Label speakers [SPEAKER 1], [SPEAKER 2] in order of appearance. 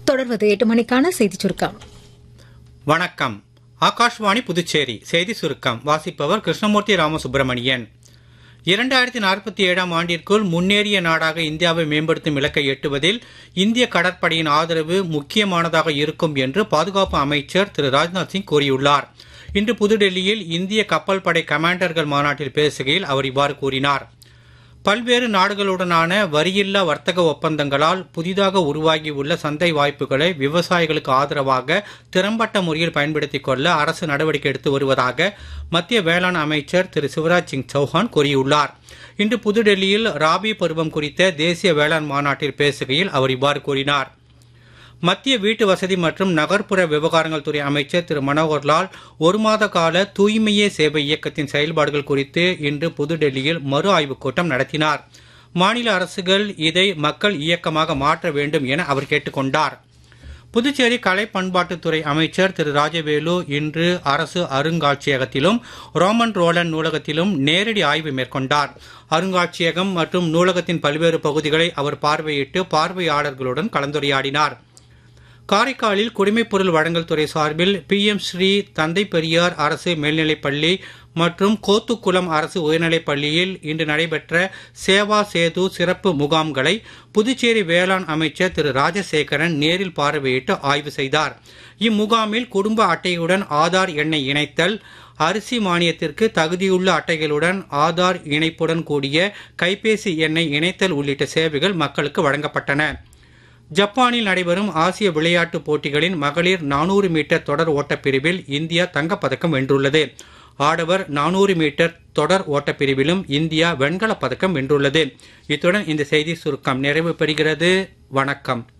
[SPEAKER 1] தொடர்வது எட்டு மணிக்கான செய்திச் சுருக்கம்
[SPEAKER 2] வணக்கம் ஆகாஷ்வாணி புதுச்சேரி செய்தி சுருக்கம் வாசிப்பவர் கிருஷ்ணமூர்த்தி ராமசுப்பிரமணியன் இரண்டாயிரத்தி நாற்பத்தி ஏழாம் ஆண்டிற்குள் முன்னேறிய நாடாக இந்தியாவை மேம்படுத்தும் இலக்கை எட்டுவதில் இந்திய கடற்படையின் ஆதரவு முக்கியமானதாக இருக்கும் என்று பாதுகாப்பு அமைச்சர் திரு ராஜ்நாத் சிங் கூறியுள்ளார் இன்று புதுடெல்லியில் இந்திய கப்பல் படை கமாண்டர்கள் மாநாட்டில் பேசுகையில் அவர் இவ்வாறு கூறினார் பல்வேறு நாடுகளுடனான வரியில்லா வர்த்தக ஒப்பந்தங்களால் புதிதாக உருவாகியுள்ள சந்தை வாய்ப்புகளை விவசாயிகளுக்கு ஆதரவாக திறம்பட்ட முறையில் பயன்படுத்திக் கொள்ள அரசு நடவடிக்கை எடுத்து வருவதாக மத்திய வேளாண் அமைச்சர் திரு சிவராஜ் சிங் சௌஹான் கூறியுள்ளார் இன்று புதுடெல்லியில் ராபி பருவம் குறித்த தேசிய வேளாண் மாநாட்டில் பேசுகையில் அவர் இவ்வாறு கூறினார் மத்திய வீட்டு வசதி மற்றும் நகர்ப்புற விவகாரங்கள் துறை அமைச்சர் திரு மனோகர்லால் ஒரு மாத கால தூய்மையே சேவை இயக்கத்தின் செயல்பாடுகள் குறித்து இன்று புதுடெல்லியில் மறு ஆய்வுக் கூட்டம் நடத்தினார் மாநில அரசுகள் இதை மக்கள் இயக்கமாக மாற்ற வேண்டும் என அவர் கேட்டுக்கொண்டார் புதுச்சேரி கலை பண்பாட்டுத்துறை அமைச்சர் திரு ராஜவேலு இன்று அரசு அருங்காட்சியகத்திலும் ரோமன் ரோலன் நூலகத்திலும் நேரடி ஆய்வு மேற்கொண்டார் அருங்காட்சியகம் மற்றும் நூலகத்தின் பல்வேறு பகுதிகளை அவர் பார்வையிட்டு பார்வையாளர்களுடன் கலந்துரையாடினார் காரைக்காலில் குடிமைப்பொருள் வழங்கல் துறை சார்பில் பி எம் ஸ்ரீ தந்தை பெரியார் அரசு மேல்நிலைப்பள்ளி மற்றும் கோத்துக்குளம் அரசு உயர்நிலைப் பள்ளியில் இன்று நடைபெற்ற சேவா சேது சிறப்பு முகாம்களை புதுச்சேரி வேளாண் அமைச்சர் திரு ராஜசேகரன் நேரில் பார்வையிட்டு ஆய்வு செய்தார் இம்முகாமில் குடும்ப அட்டையுடன் ஆதார் எண்ணை இணைத்தல் அரிசி மானியத்திற்கு தகுதியுள்ள அட்டைகளுடன் ஆதார் இணைப்புடன் கூடிய கைபேசி எண்ணை இணைத்தல் உள்ளிட்ட சேவைகள் மக்களுக்கு வழங்கப்பட்டன ஜப்பானில் நடைபெறும் ஆசிய விளையாட்டுப் போட்டிகளின் மகளிர் நானூறு மீட்டர் தொடர் ஓட்டப் பிரிவில் இந்தியா தங்கப்பதக்கம் வென்றுள்ளது ஆடவர் நானூறு மீட்டர் தொடர் ஓட்டப் பிரிவிலும் இந்தியா வெண்கலப் பதக்கம் வென்றுள்ளது இத்துடன் இந்த செய்தி சுருக்கம் நிறைவு பெறுகிறது வணக்கம்